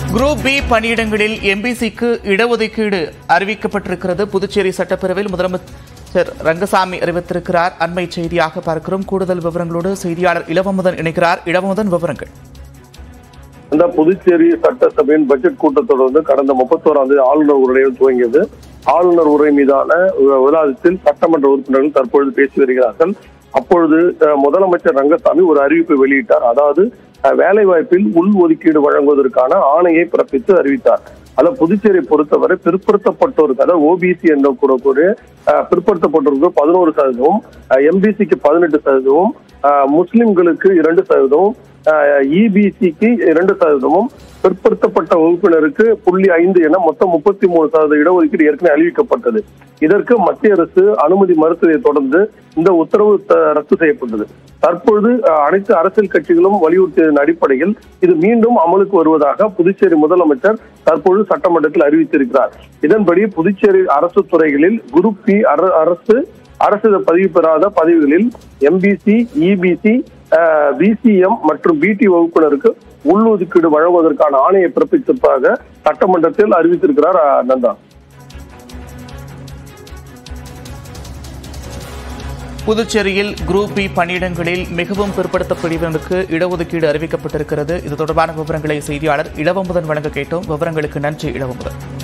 group B பணியிடங்களில் எம்பிசிக்கு இடஒதுக்கீடு அறிவிக்கப்பட்டிருக்கிறது புதுச்சேரி சட்டப்பேரவையில் முதலமைச்சர் ரங்கசாமி அறிவித்திருக்கிறார் அண்மை செய்தியாக பார்க்கிறோம் கூடுதல் விவரங்களோடு செய்தியாளர் இளவமுதன் இணைக்கிறார் இளவமுதன் விவரங்கள் இந்த புதுச்சேரி சட்டசபையின் பட்ஜெட் கூட்டத்தொடர் வந்து கடந்த முப்பத்தோராம் தேதி ஆளுநர் உரையில் துவங்கியது ஆளுநர் உரை மீதான வி- விவாதத்தில் சட்டமன்ற உறுப்பினர்கள் தற்பொழுது பேசி வருகிறார்கள் அப்பொழுது அஹ், முதலமைச்சர் ரங்கசாமி ஒரு அறிவிப்பை வெளியிட்டார் அதாவது அஹ், வேலை வாய்ப்பில் உள் ஒதுக்கீடு வழங்குவதற்கான ஆணையை பிறப்பித்து அறிவித்தார் அதாவது புதுச்சேரி பொறுத்தவரை பிற்படுத்தப்பட்டோருக்கு அதாவது ஓபிசி என்ற கூட கூட அஹ், பிற்படுத்தப்பட்டோருக்கு பதினோரு சதவீதமும் எம்பிசிக்கு பதினெட்டு சதவீதமும் அஹ், முஸ்லிம்களுக்கு இரண்டு சதவீதமும் இபிசிக்கு இரண்டு சதவீதமும் பிற்படுத்தப்பட்ட வகுப்பினருக்கு புள்ளி ஐந்து என மொத்தம் முப்பத்தி மூணு சதவீத இடஒதுக்கீடு ஏற்கனவே அறிவிக்கப்பட்டது இதற்கு மத்திய அரசு அனுமதி மறுத்ததை தொடர்ந்து இந்த உத்தரவு த- ரத்து செய்யப்பட்டது தற்பொழுது அஹ், அனைத்து அரசியல் கட்சிகளும் வலியுறுத்தியதன் அடிப்படையில் இது மீண்டும் அமலுக்கு வருவதாக புதுச்சேரி முதலமைச்சர் தற்பொழுது சட்டமன்றத்தில் அறிவித்திருக்கிறார் இதன்படி புதுச்சேரி அரசு துறைகளில் குரூப் பி அர- அரசு அரசு பதிவு பெறாத பதவிகளில் எம்பிசி இபிசி பிசிஎம் மற்றும் பிடி வகுப்பினருக்கு உள்ஒதுக்கீடு வழங்குவதற்கான ஆணையை பிறப்பித்திருப்பதாக சட்டமன்றத்தில் அறிவித்திருக்கிறார் அஹ், நந்தா புதுச்சேரியில் குரூப் பி பணியிடங்களில் மிகவும் பிற்படுத்த பிரிவினருக்கு இடஒதுக்கீடு அறிவிக்கப்பட்டிருக்கிறது இது தொடர்பான விவரங்களை செய்தியாளர் இளவமுதன் வழங்க கேட்டோம் விவரங்களுக்கு நன்றி இளவமுதன்